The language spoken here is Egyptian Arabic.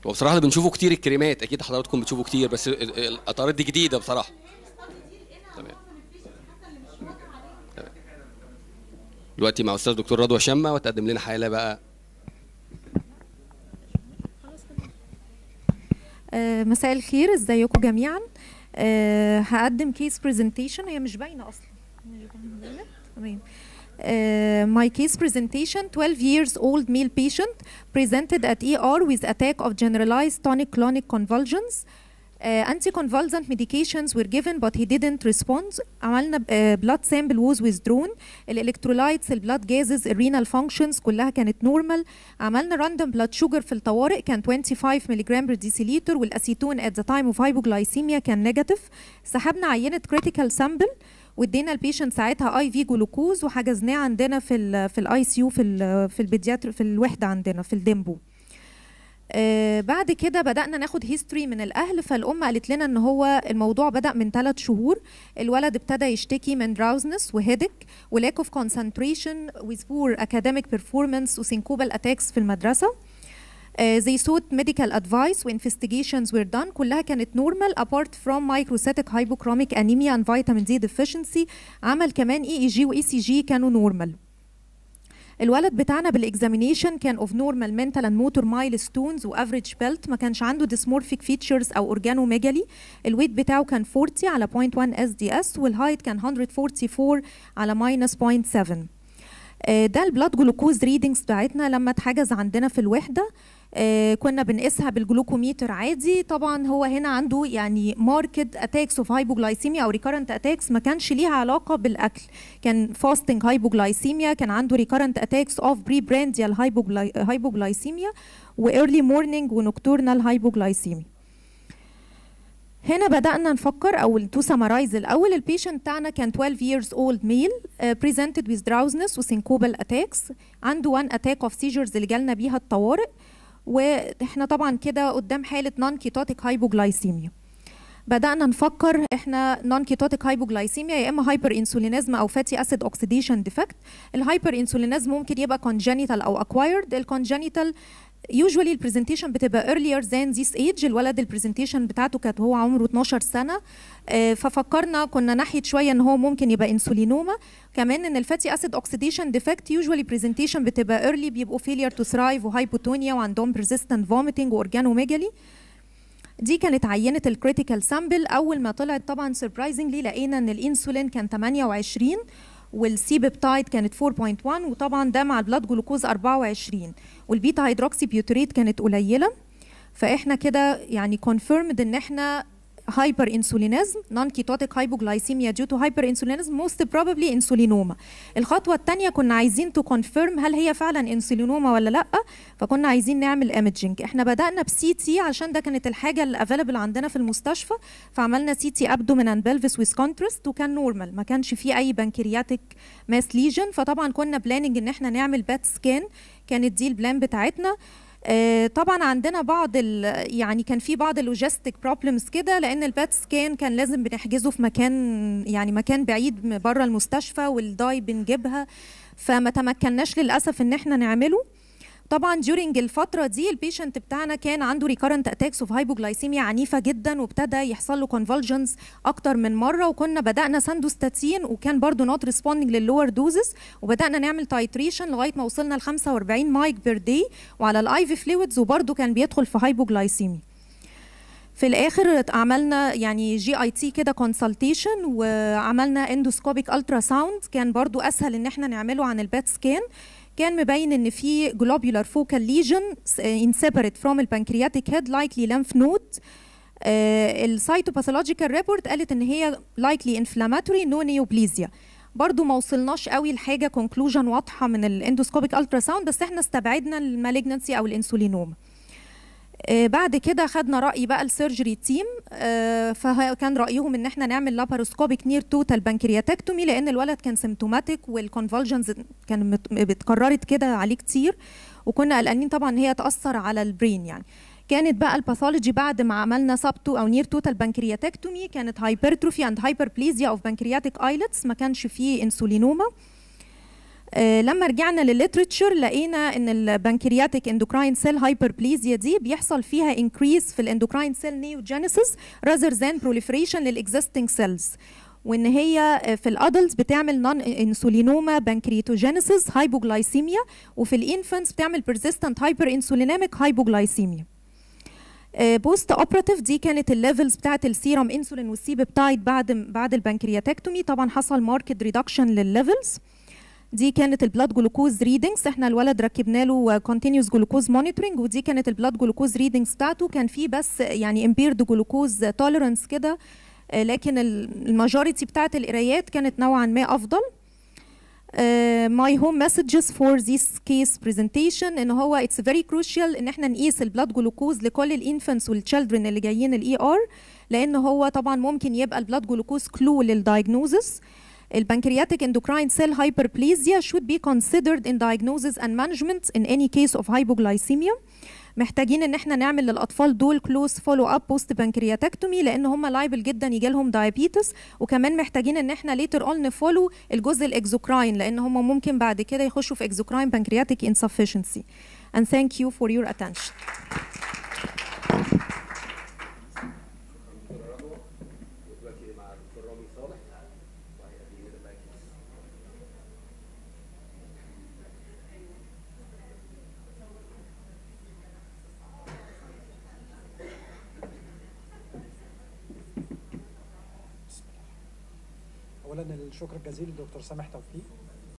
هو بصراحه اللي بنشوفه كتير الكريمات اكيد حضراتكم بتشوفوا كتير بس ال- ال- القطرات دي جديده بصراحه تمام تمام. دلوقتي مع استاذ دكتور رضوى شمه وتقدم لنا حاله بقى آه، مساء الخير ازيكم جميعا آه، هقدم كيس برزنتيشن هي مش باينه اصلا مش باينة؟ تمام Uh, my case presentation 12 years old male patient presented at ER with attack of generalized tonic-clonic convulsions uh, anticonvulsant medications were given but he didn't respond عملنا uh, blood sample was withdrawn electrolytes blood gases renal functions كلها كانت normal عملنا random blood sugar في الطوارئ كان 25 ملغ per deciliter والاسيتون at the time of hypoglycemia كان negative سحبنا عينه critical sample وادينا البيشنت ساعتها اي في جلوكوز وحجزناه عندنا في ال في الاي سي يو في ال في البيدياتر في الوحده عندنا في الديمبو آه بعد كده بدأنا ناخد هيستوري من الأهل فالأم قالت لنا إن هو الموضوع بدأ من ثلاث شهور الولد ابتدى يشتكي من دراوزنس وهيدك ولاك اوف concentration with poor academic performance وسينكوبال attacks في المدرسة Uh, they sought medical advice وinvestigations were done كلها كانت normal apart from microcytic hypochromic anemia and vitamin D deficiency عمل كمان EEG و ECG كانوا normal الولد بتاعنا بالاكزامينيشن كان اوف نورمال mental and motor milestones وافريج بيلت ما كانش عنده dysmorphic features او اورجانوميجالي الويت بتاعه كان 40 على 0.1 اس دي اس والهايت كان 144 على ماينس 0.7 آه، ده البلاد جلوكوز ريدنجز بتاعتنا لما اتحجز عندنا في الوحده آه، كنا بنقيسها بالجلوكوميتر عادي طبعا هو هنا عنده يعني ماركت اتاكس اوف هايبوجلايسيميا او ريكارنت اتاكس ما كانش ليها علاقه بالاكل كان فاستنج هايبوجلايسيميا كان عنده ريكارنت اتاكس اوف بري برانديال هايبوجلايسيميا وايرلي مورنينج ونوكتورنال هايبوجلايسيميا هنا بدأنا نفكر أو تو سمرايز الأول البيشنت بتاعنا كان 12 years old male uh, presented with drowsiness وسينكوبال attacks عنده one attack of seizures اللي جالنا بيها الطوارئ واحنا طبعا كده قدام حالة non ketotic hypoglycemia بدأنا نفكر احنا نون كيتوتيك هايبوجلايسيميا يا اما هايبر انسولينيزم او فاتي اسيد اوكسيديشن ديفكت الهايبر انسولينيزم ممكن يبقى congenital او acquired الكونجنيتال usually البرزنتيشن بتبقى earlier than this age الولد البرزنتيشن بتاعته كانت هو عمره 12 سنه آه، ففكرنا كنا ناحيه شويه ان هو ممكن يبقى انسولينوما كمان ان الفاتي اسيد اوكسيديشن ديفكت يوجوالي برزنتيشن بتبقى early بيبقوا failure to thrive وهايبوتونيا وعندهم persistent vomiting واورجانوميجالي دي كانت عينه الكريتيكال سامبل اول ما طلعت طبعا سربرايزنجلي لقينا ان الانسولين كان 28 والسي بيبتايد كانت 4.1 وطبعا ده مع البلاد جلوكوز 24 والبيتا هيدروكسي بيوتريت كانت قليله فاحنا كده يعني كونفيرمد ان احنا هايبر انسولينيزم نون كيتوتيك هايبوجلايسيميا ديو تو هايبر انسولينيزم موست بروبلي انسولينوما الخطوه الثانيه كنا عايزين تو كونفيرم هل هي فعلا انسولينوما ولا لا فكنا عايزين نعمل ايمجنج احنا بدانا بسي تي عشان ده كانت الحاجه اللي افيلبل عندنا في المستشفى فعملنا سي تي ابدومين اند بلفس ويز كونترست وكان نورمال ما كانش فيه اي بنكرياتيك ماس ليجن فطبعا كنا بلاننج ان احنا نعمل بات سكان كانت دي البلان بتاعتنا آه، طبعا عندنا بعض ال- يعني كان في بعض اللوجيستيك بروبلمز كده لان البات سكان كان لازم بنحجزه في مكان يعني مكان بعيد م- بره المستشفى والداي بنجيبها فما تمكناش للاسف ان احنا نعمله طبعا during الفتره دي البيشنت بتاعنا كان عنده ريكارنت اتاكس اوف هايبوجلايسيميا عنيفه جدا وابتدى يحصل له كونفولجنز اكتر من مره وكنا بدانا ساندوستاتين وكان برضو نوت ريسبوندنج لللور دوزز وبدانا نعمل تايتريشن لغايه ما وصلنا ل 45 مايك بير داي وعلى الاي في فلويدز وبرضو كان بيدخل في هايبوجلايسيميا في الاخر عملنا يعني جي اي تي كده كونسلتيشن وعملنا اندوسكوبيك الترا ساوند كان برضو اسهل ان احنا نعمله عن البات سكان كان مبين ان في جلوبولار فوكال ليجن ان سيبريت فروم البنكرياتيك هيد لايكلي لمف نود السايتوباثولوجيكال ريبورت قالت ان هي لايكلي انفلاماتوري نو نيوبليزيا برضو ما وصلناش قوي لحاجه كونكلوجن واضحه من الاندوسكوبيك الترا ساوند بس احنا استبعدنا المالجنسي او الانسولينوما آه، بعد كده خدنا راي بقى السيرجري تيم آه، فكان رايهم ان احنا نعمل لاباروسكوبيك نير توتال بنكرياتكتومي لان الولد كان سيمتوماتيك والكونفولجنز كان مت- اتكررت كده عليه كتير وكنا قلقانين طبعا ان هي تاثر على البرين يعني كانت بقى الباثولوجي بعد ما عملنا سب تو او نير توتال بنكرياتكتومي كانت هايبرتروفي اند هايبربليزيا اوف بنكرياتيك ايلتس ما كانش فيه انسولينوما آه، لما رجعنا للليترتشر لقينا ان البنكرياتيك اندوكراين سيل هايبربليزيا دي بيحصل فيها انكريز في الاندوكراين سيل نيوجينيسيس rather than proliferation للاكزيستنج سيلز وان هي في الادلتس بتعمل نون انسولينوما بانكرياتوجينيسيس هايبوجلايسيميا وفي الانفانتس بتعمل persistent هايبر انسولينيميك هايبوجلايسيميا بوست اوبراتيف دي كانت الليفلز بتاعت السيرم انسولين والسي بيبتايد بعد بعد البنكرياتكتومي طبعا حصل ماركت ريدكشن للليفلز دي كانت البلاد جلوكوز ريدنجز احنا الولد ركبنا له كونتينيوس جلوكوز مونيتورنج ودي كانت البلاد جلوكوز ريدنجز بتاعته كان في بس يعني امبيرد جلوكوز توليرانس كده آه، لكن الماجوريتي بتاعت القرايات كانت نوعا ما افضل ماي هوم مسجز فور ذيس كيس برزنتيشن ان هو اتس فيري كروشال ان احنا نقيس البلاد جلوكوز لكل الانفنتس والتشيلدرن اللي جايين الاي ار لان هو طبعا ممكن يبقى البلاد جلوكوز كلو للدايجنوزس البنكرياتيك endocrine cell hyperplasia should be considered in diagnosis and management in any case of hypoglycemia محتاجين ان احنا نعمل للاطفال دول كلوز فولو اب بوست بنكرياتكتومي لان هم لايبل جدا يجي لهم دايابيتس وكمان محتاجين ان احنا ليتر اون نفولو الجزء الاكزوكراين لان هم ممكن بعد كده يخشوا في اكزوكراين بنكرياتيك insufficiency and thank you for your attention اولا الشكر الجزيل للدكتور سامح توفيق